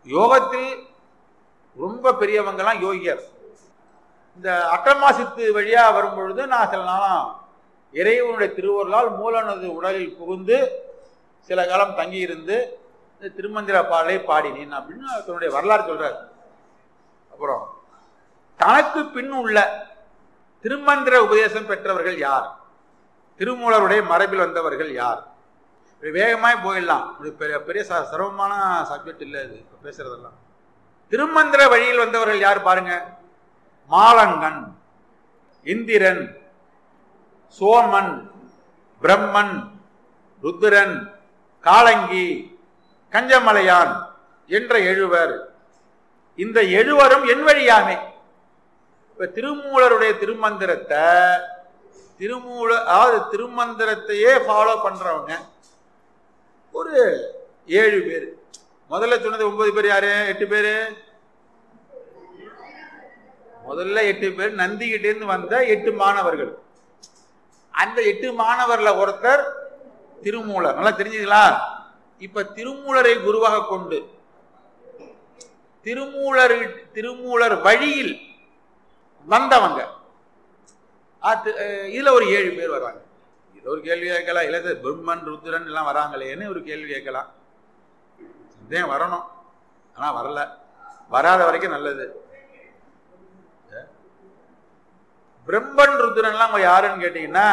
யோகத்தில் ரொம்ப பெரியவங்கெல்லாம் யோகியர் இந்த அட்டமாசித்து வழியா வரும் பொழுது நான் சில நாளாம் இறைவனுடைய திருவருளால் மூலனது உடலில் புகுந்து சில காலம் தங்கி இருந்து இந்த திருமந்திர பாடலை பாடினேன் அப்படின்னு தன்னுடைய வரலாறு சொல்றார் அப்புறம் தனக்கு பின் உள்ள திருமந்திர உபதேசம் பெற்றவர்கள் யார் திருமூலருடைய மரபில் வந்தவர்கள் யார் இப்படி வேகமாய் போயிடலாம் இது பெரிய பெரிய ச- சிரமமான சப்ஜெக்ட் இல்லை இது இப்ப பேசுறதெல்லாம் திருமந்திர வழியில் வந்தவர்கள் யார் பாருங்க மாலங்கன் இந்திரன் சோமன் பிரம்மன் ருத்ரன் காலங்கி கஞ்சமலையான் என்ற எழுவர் இந்த எழுவரும் என் வழியாமே இப்ப திருமூலருடைய திருமந்திரத்தை திருமூல அதாவது திருமந்திரத்தையே ஃபாலோ பண்றவங்க ஒரு ஏழு பேர் முதல்ல சொன்னது ஒன்பது பேர் யாரு எட்டு பேரு முதல்ல எட்டு பேர் நந்திகிட்ட இருந்து வந்த எட்டு மாணவர்கள் அந்த எட்டு மாணவர்ல ஒருத்தர் திருமூலர் நல்லா தெரிஞ்சுங்களா இப்ப திருமூலரை குருவாக கொண்டு திருமூலர் திருமூலர் வழியில் வந்தவங்க அது- அஹ் இதுல ஒரு ஏழு பேர் வர்றாங்க இது ஒரு கேள்வி கேட்கலாம் இல்ல இது பிரம்மன் ருத்ரன் எல்லாம் வராங்களேன்னு ஒரு கேள்வி கேட்கலாம் சந்தேகம் வரணும் ஆனா வரல வராத வரைக்கும் நல்லது பிரம்மன் ருத்ரன்லாம் அவங்க யாருன்னு கேட்டீங்கன்னா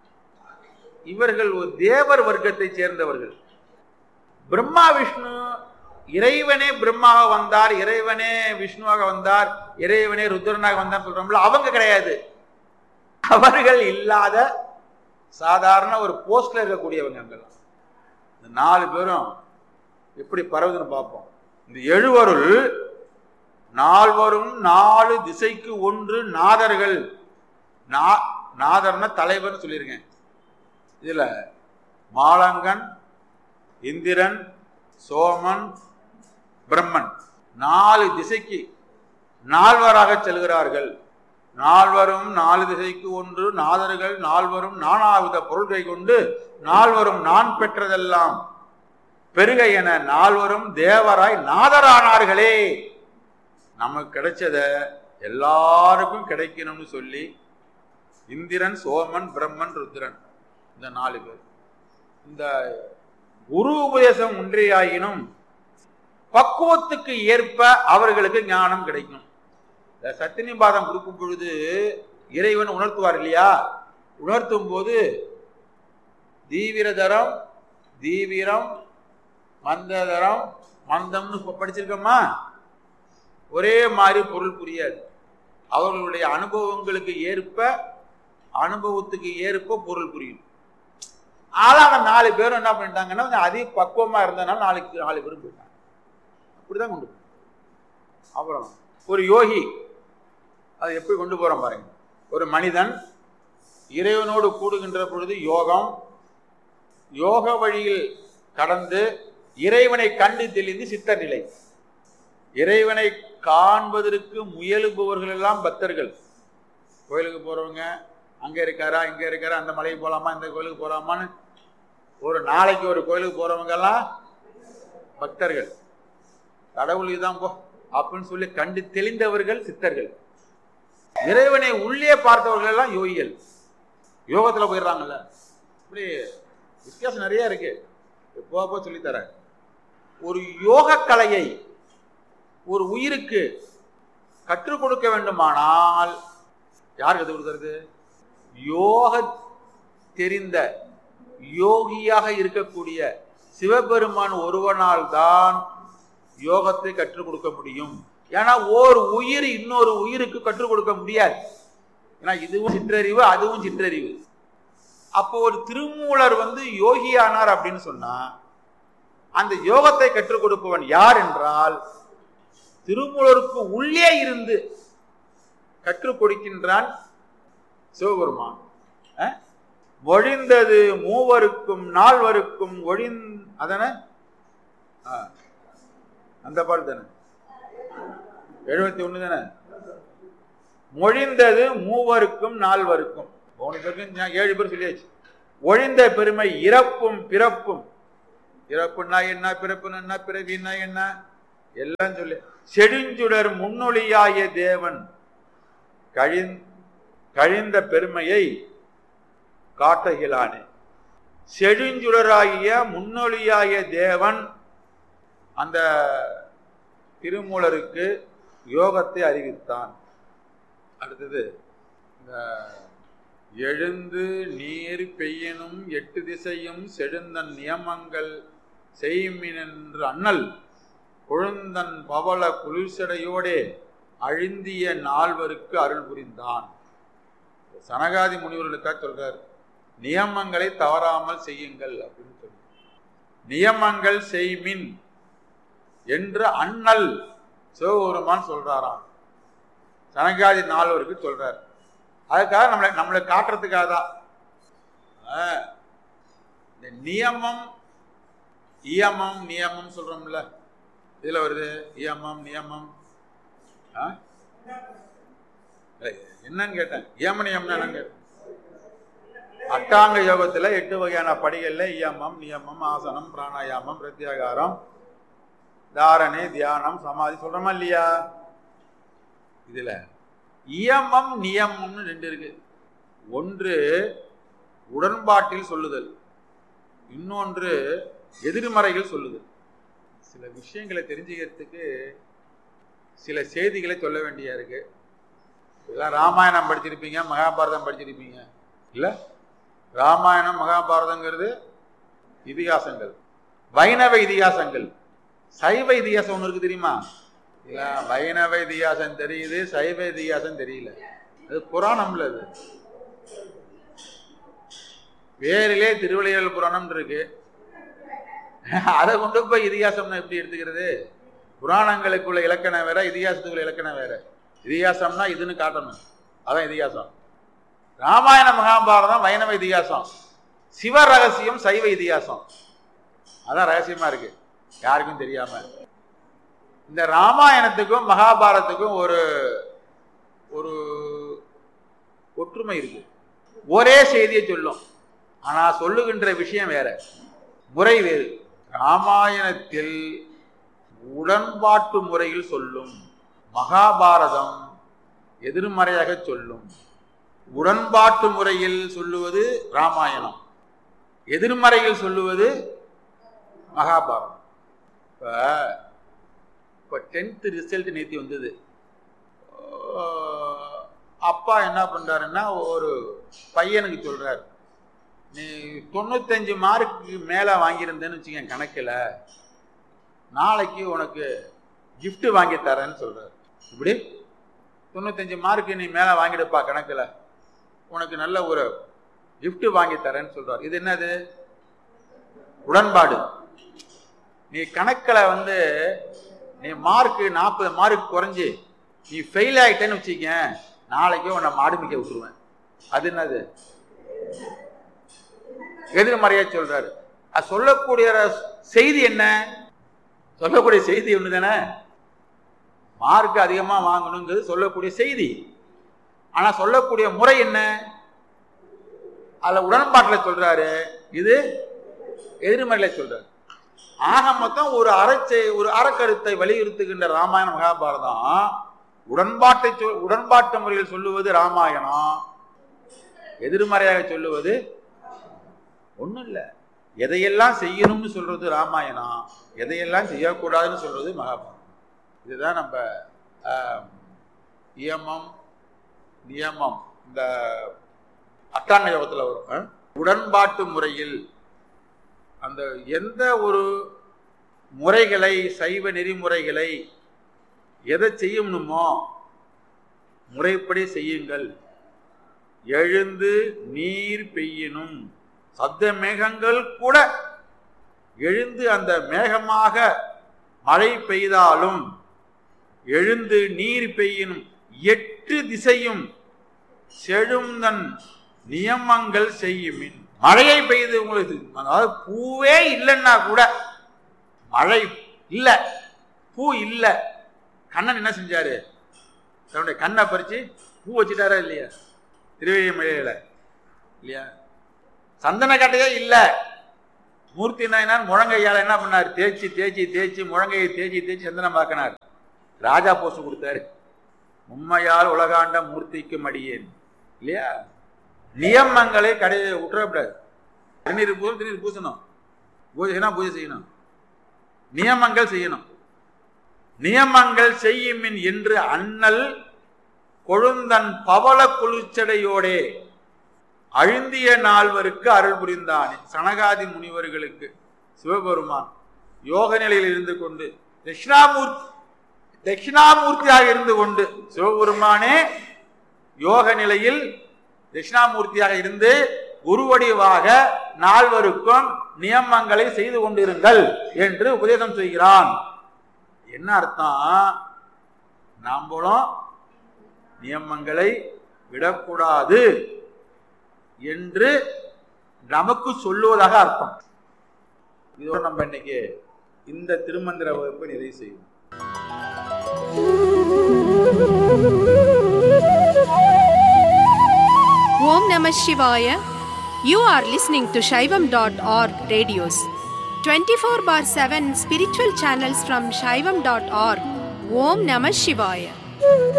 இவர்கள் ஒரு தேவர் வர்க்கத்தை சேர்ந்தவர்கள் பிரம்மா விஷ்ணு இறைவனே பிரம்மாவாக வந்தார் இறைவனே விஷ்ணுவாக வந்தார் இறைவனே ருத்ரனாக வந்தார் சொல்றோம்ல அவங்க கிடையாது அவர்கள் இல்லாத சாதாரண ஒரு போஸ்ட்ல இருக்கக்கூடியவங்க அங்கெல்லாம் இந்த நாலு பேரும் எப்படி பரவுதுன்னு பார்ப்போம் இந்த எழுவருள் நால்வரும் நாலு திசைக்கு ஒன்று நாதர்கள் நா- நாதர்னா தலைவர்னு சொல்லியிருக்கேன் இதுல மாலங்கன் இந்திரன் சோமன் பிரம்மன் நாலு திசைக்கு நால்வராக செல்கிறார்கள் நால்வரும் நாலு திசைக்கு ஒன்று நாதர்கள் நால்வரும் நானாவித பொருள்கை கொண்டு நால்வரும் நான் பெற்றதெல்லாம் பெருக என நால்வரும் தேவராய் நாதரானார்களே நமக்கு கிடைச்சத எல்லாருக்கும் கிடைக்கணும்னு சொல்லி இந்திரன் சோமன் பிரம்மன் ருத்ரன் இந்த நாலு பேர் இந்த குரு உபதேசம் ஒன்றியாயினும் பக்குவத்துக்கு ஏற்ப அவர்களுக்கு ஞானம் கிடைக்கும் இந்த சத்தினிபாதம் கொடுக்கும் பொழுது இறைவன் உணர்த்துவார் இல்லையா உணர்த்தும் போது தீவிரதரம் தீவிரம் மந்ததரம் மந்தம்னு இப்ப படிச்சிருக்கோமா ஒரே மாதிரி பொருள் புரியாது அவர்களுடைய அனுபவங்களுக்கு ஏற்ப அனுபவத்துக்கு ஏற்ப பொருள் புரியும் ஆளாக நாலு பேரும் என்ன பண்ணிட்டாங்கன்னா கொஞ்சம் அதிக பக்குவமா இருந்தனால நாளைக்கு நாலு பேரும் போயிட்டாங்க அப்படிதான் கொண்டு போய் அப்புறம் ஒரு யோகி அதை எப்படி கொண்டு போறோம் பாருங்க ஒரு மனிதன் இறைவனோடு கூடுகின்ற பொழுது யோகம் யோக வழியில் கடந்து இறைவனை கண்டு தெளிந்து சித்தர் நிலை இறைவனை காண்பதற்கு முயலுபவர்கள் எல்லாம் பக்தர்கள் கோயிலுக்கு போறவங்க அங்க இருக்காரா இங்க இருக்காரா அந்த மலைக்கு போலாமா இந்த கோயிலுக்கு போலாமான்னு ஒரு நாளைக்கு ஒரு கோயிலுக்கு போறவங்க எல்லாம் பக்தர்கள் கடவுள் இதுதான் போ அப்படின்னு சொல்லி கண்டு தெளிந்தவர்கள் சித்தர்கள் இறைவனை உள்ளே பார்த்தவர்கள் எல்லாம் யோகிகள் யோகத்துல போயிடுறாங்கல்ல இப்படி வித்தியாசம் நிறைய இருக்கு போக போக சொல்லித்தரேன் ஒரு யோக கலையை ஒரு உயிருக்கு கற்றுக் கொடுக்க வேண்டுமானால் யார் கற்றுக் கொடுக்கறது யோக தெரிந்த யோகியாக இருக்கக்கூடிய சிவபெருமான் ஒருவனால் தான் யோகத்தை கற்றுக் கொடுக்க முடியும் ஏன்னா ஒரு உயிர் இன்னொரு உயிருக்கு கற்றுக் கொடுக்க முடியாது ஏன்னா இதுவும் சிற்றறிவு அதுவும் சிற்றறிவு அப்போ ஒரு திருமூலர் வந்து யோகியானார் அப்படின்னு சொன்னா அந்த யோகத்தை கற்றுக் கொடுப்பவன் யார் என்றால் திருமூலருக்கு உள்ளே இருந்து கற்றுக் கொடுக்கின்றான் சிவபெருமான் அஹ்? ஒழிந்தது மூவருக்கும் நால்வருக்கும் ஒழிந் அதன ஆ, அந்த பாட்டு தானே எழுபத்தி ஒண்ணு தானே மொழிந்தது மூவருக்கும் நால்வருக்கும் மூணு பேருக்கும் நான் ஏழு பேர் சொல்லியாச்சு ஒழிந்த பெருமை இறப்பும் பிறப்பும் இறப்புன்னா என்ன பிறப்புன்னா என்ன பிறவின்னா என்ன எல்லாம் சொல்லி செடுஞ்சுடர் முன்னொழியாய தேவன் கழிந் கழிந்த பெருமையை காட்டுகிறானே செடுஞ்சுடராகிய முன்னொழியாய தேவன் அந்த திருமூலருக்கு யோகத்தை அறிவித்தான் அடுத்தது இந்த எழுந்து நீர் பெய்யனும் எட்டு திசையும் செழுந்தன் நியமங்கள் செய்மினென்று அண்ணல் கொழுந்தன் பவள குளிர்சடையோடே அழுந்திய நால்வருக்கு அருள் புரிந்தான் சனகாதி முனிவர்களுக்காக சொல்றார் நியமங்களை தவறாமல் செய்யுங்கள் அப்படின்னு சொல்லி நியமங்கள் செய்மின் என்று அண்ணல் சிவபெருமான் சொல்றாராம் சனகாதி நால்வருக்கு சொல்றார் அதுக்காக நம்மளை நம்மளை காட்டுறதுக்காக தான் ஆ, இந்த நியமம் இயமம் நியமம் சொல்றோம்ல இதுல வருது இயமம் நியமம் ஆ? ஏய், என்னன்னு கேட்டேன் இயம நியமம் என்னன்னு கேட்டேன் அட்டாங்க யோகத்துல எட்டு வகையான படிகள்ல இயமம் நியமம் ஆசனம் பிராணாயாமம் பிரத்யாகாரம் தாரணை தியானம் சமாதி சொல்றோமா இல்லையா இதுல இயமம் நியமம்னு ரெண்டு இருக்கு ஒன்று உடன்பாட்டில் சொல்லுதல் இன்னொன்று எதிர்மறைகள் சொல்லுதல் சில விஷயங்களை தெரிஞ்சுக்கிறதுக்கு சில செய்திகளை சொல்ல வேண்டியா இருக்கு இதெல்லாம் ராமாயணம் படிச்சிருப்பீங்க மகாபாரதம் படிச்சிருப்பீங்க இல்ல ராமாயணம் மகாபாரதங்கிறது இதிகாசங்கள் வைணவ இதிகாசங்கள் சைவ இதிகாசம் ஒன்று இருக்கு தெரியுமா இல்ல வைணவ இதிகாசம் தெரியுது சைவ இதிகாசம் தெரியல அது புராணம்ல அது வேரிலே திருவிளையாடல் புராணம் இருக்கு அதை கொண்டு போய் இதிகாசம்னு எப்படி எடுத்துக்கிறது புராணங்களுக்குள்ள இலக்கணம் வேற இதிகாசத்துக்குள்ள இலக்கணம் வேற இதிகாசம்னா இதுன்னு காட்டணும் அதான் இதிகாசம் ராமாயண மகாபாரதம் வைணவ இதிகாசம் சிவ ரகசியம் சைவ இதிகாசம் அதான் ரகசியமா இருக்கு யாருக்கும் தெரியாம இந்த ராமாயணத்துக்கும் மகாபாரதத்துக்கும் ஒரு ஒரு ஒற்றுமை இருக்கு ஒரே செய்தியை சொல்லும் ஆனா சொல்லுகின்ற விஷயம் வேற முறை வேறு ராமாயணத்தில் உடன்பாட்டு முறையில் சொல்லும் மகாபாரதம் எதிர்மறையாக சொல்லும் உடன்பாட்டு முறையில் சொல்லுவது ராமாயணம் எதிர்மறையில் சொல்லுவது மகாபாரதம் இப்போ இப்போ டென்த்து ரிசல்ட் நேத்தி வந்தது ஆஹ் அப்பா என்ன பண்றாருன்னா ஒரு பையனுக்கு சொல்றாரு நீ தொண்ணூத்தஞ்சு மார்க்கு மேலே வாங்கியிருந்தேன்னு வச்சுக்கேன் கணக்கில் நாளைக்கு உனக்கு gift வாங்கி தரேன்னு சொல்றாரு இப்படி தொண்ணூத்தஞ்சு மார்க்கு நீ மேலே வாங்கிடுப்பா கணக்கில் உனக்கு நல்ல ஒரு gift வாங்கி தரேன்னு சொல்றாரு இது என்னது உடன்பாடு நீ கணக்கில் வந்து நீ மார்க்கு நாற்பது மார்க் குறைஞ்சி நீ ஃபெயில் ஆயிட்டேன்னு வச்சுக்க நாளைக்கு உன்னை மாடுமிக்க விட்டுருவேன் அது என்னது எதிர்மறையா சொல்றாரு அது சொல்லக்கூடிய செய்தி என்ன சொல்லக்கூடிய செய்தி ஒன்று தானே மார்க் அதிகமாக வாங்கணுங்கிறது சொல்லக்கூடிய செய்தி ஆனா சொல்லக்கூடிய முறை என்ன அதுல உடன்பாட்டில் சொல்றாரு இது எதிர்மறையில சொல்றாரு ஆக மொத்தம் ஒரு அறச்சை ஒரு அறக்கருத்தை வலியுறுத்துகின்ற ராமாயண மகாபாரதம் உடன்பாட்டை சொல் உடன்பாட்டு முறையில் சொல்லுவது ராமாயணம் எதிர்மறையாக சொல்லுவது ஒண்ணும் இல்லை எதையெல்லாம் செய்யணும்னு சொல்றது ராமாயணம் எதையெல்லாம் செய்யக்கூடாதுன்னு சொல்றது மகாபாரதம் இதுதான் நம்ம ஆஹ், இயமம் நியமம் இந்த அட்டாங்க யோகத்தில் வரும் ஆ? உடன்பாட்டு முறையில் அந்த எந்த ஒரு முறைகளை சைவ நெறிமுறைகளை எதை செய்யணுமோ முறைப்படி செய்யுங்கள் எழுந்து நீர் பெய்யணும் சப்த மேகங்கள் கூட எழுந்து அந்த மேகமாக மழை பெய்தாலும் எழுந்து நீர் பெய்யணும் எட்டு திசையும் செழுந்தன் நியமங்கள் செய்யுமின் மழையை பெய்து உங்களுக்கு அதாவது பூவே இல்லைன்னா கூட மழை இல்லை பூ இல்லை கண்ணன் என்ன செஞ்சாரு தன்னுடைய கண்ணை பறிச்சு பூ வச்சுட்டாரா இல்லையா திருவேழிமலையில இல்லையா சந்தன கட்டையே இல்லை மூர்த்தி நாயனார் முழங்கையால என்ன பண்ணார் தேய்ச்சி தேய்ச்சி தேய்ச்சி முழங்கையை தேய்ச்சி தேய்ச்சி சந்தனம் பார்க்கினார் ராஜா போஸ்ட் கொடுத்தாரு உண்மையால் உலகாண்ட மூர்த்திக்கு மடியேன் இல்லையா நியமங்களை கடை விட்டுறக்கூடாது திருநீர் பூசணும் திருநீர் பூசணும் பூஜை செய்யணும் பூஜை செய்யணும் நியமங்கள் செய்யணும் நியமங்கள் செய்யுமின் என்று அண்ணல் கொழுந்தன் பவள குளிர்ச்சடையோடே அழுந்திய நால்வருக்கு அருள் புரிந்தான் சனகாதி முனிவர்களுக்கு சிவபெருமான் யோக நிலையில் இருந்து கொண்டு தட்சிணாமூர்த்தி தட்சிணாமூர்த்தியாக இருந்து கொண்டு சிவபெருமானே யோக நிலையில் தட்சிணாமூர்த்தியாக இருந்து குருவடிவாக நால்வருக்கும் நியமங்களை செய்து கொண்டிருங்கள் என்று உபதேசம் செய்கிறான் என்ன அர்த்தம் நாம்பளும் நியமங்களை விடக்கூடாது என்று நமக்கு சொல்லுவதாக அர்த்தம் இதோட நம்ம இன்னைக்கு இந்த திருமந்திர வகுப்பை நிறைவு செய்வோம் Om Namah Shivaya. You are listening to Shaivam.org radios. 24 bar 7 spiritual channels from Shaivam.org. Om Namah Shivaya.